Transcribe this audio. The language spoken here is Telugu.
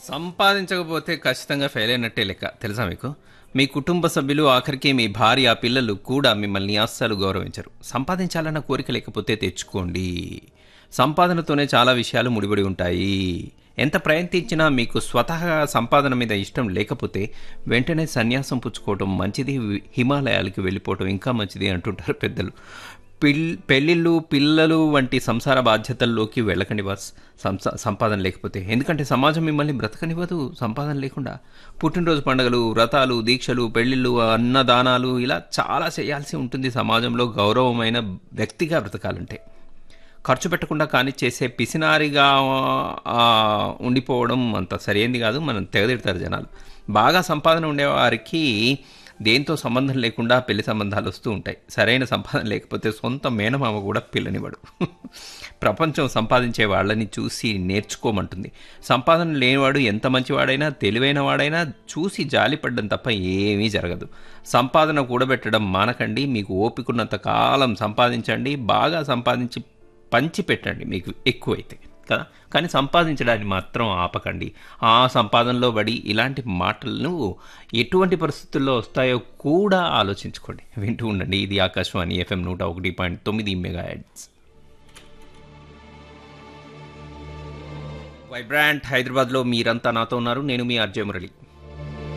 సంపాదించకపోతే ఖచ్చితంగా ఫెయిల్ అయినట్టే లెక్క తెలుసా మీకు మీ కుటుంబ సభ్యులు ఆఖరికి మీ భార్య పిల్లలు కూడా మిమ్మల్ని అస్సలు గౌరవించరు సంపాదించాలన్న కోరిక లేకపోతే తెచ్చుకోండి సంపాదనతోనే చాలా విషయాలు ముడిపడి ఉంటాయి ఎంత ప్రయత్నించినా మీకు స్వతహాగా సంపాదన మీద ఇష్టం లేకపోతే వెంటనే సన్యాసం పుచ్చుకోవటం మంచిది హిమాలయాలకి వెళ్ళిపోవటం ఇంకా మంచిది అంటుంటారు పెద్దలు పిల్ పెళ్ళిళ్ళు పిల్లలు వంటి సంసార బాధ్యతల్లోకి వెళ్ళకండి బాస్ సంస సంపాదన లేకపోతే ఎందుకంటే సమాజం మిమ్మల్ని బ్రతకనివ్వదు సంపాదన లేకుండా పుట్టినరోజు పండుగలు వ్రతాలు దీక్షలు పెళ్ళిళ్ళు అన్నదానాలు ఇలా చాలా చేయాల్సి ఉంటుంది సమాజంలో గౌరవమైన వ్యక్తిగా బ్రతకాలంటే ఖర్చు పెట్టకుండా కానీ చేసే పిసినారిగా ఆ, ఉండిపోవడం అంత సరైనది కాదు మనం తెగదిడతారు జనాలు బాగా సంపాదన ఉండేవారికి దేంతో సంబంధం లేకుండా పెళ్లి సంబంధాలు వస్తూ ఉంటాయి సరైన సంపాదన లేకపోతే సొంత మేనమామ కూడా పిల్లనివాడు ప్రపంచం సంపాదించే వాళ్ళని చూసి నేర్చుకోమంటుంది సంపాదన లేనివాడు ఎంత మంచివాడైనా తెలివైన వాడైనా చూసి జాలిపడ్డం తప్ప ఏమీ జరగదు సంపాదన కూడబెట్టడం మానకండి మీకు ఓపికన్నంత కాలం సంపాదించండి బాగా సంపాదించి పంచి పెట్టండి మీకు ఎక్కువైతే కదా కానీ సంపాదించడాన్ని మాత్రం ఆపకండి ఆ సంపాదనలో పడి ఇలాంటి మాటలను ఎటువంటి పరిస్థితుల్లో వస్తాయో కూడా ఆలోచించుకోండి వింటూ ఉండండి ఇది ఆకాశవాణి ఎఫ్ఎం నూట ఒకటి పాయింట్ తొమ్మిది మెగా హెడ్స్ వైబ్రాంట్ హైదరాబాద్లో మీరంతా నాతో ఉన్నారు నేను మీ అర్జయ మురళి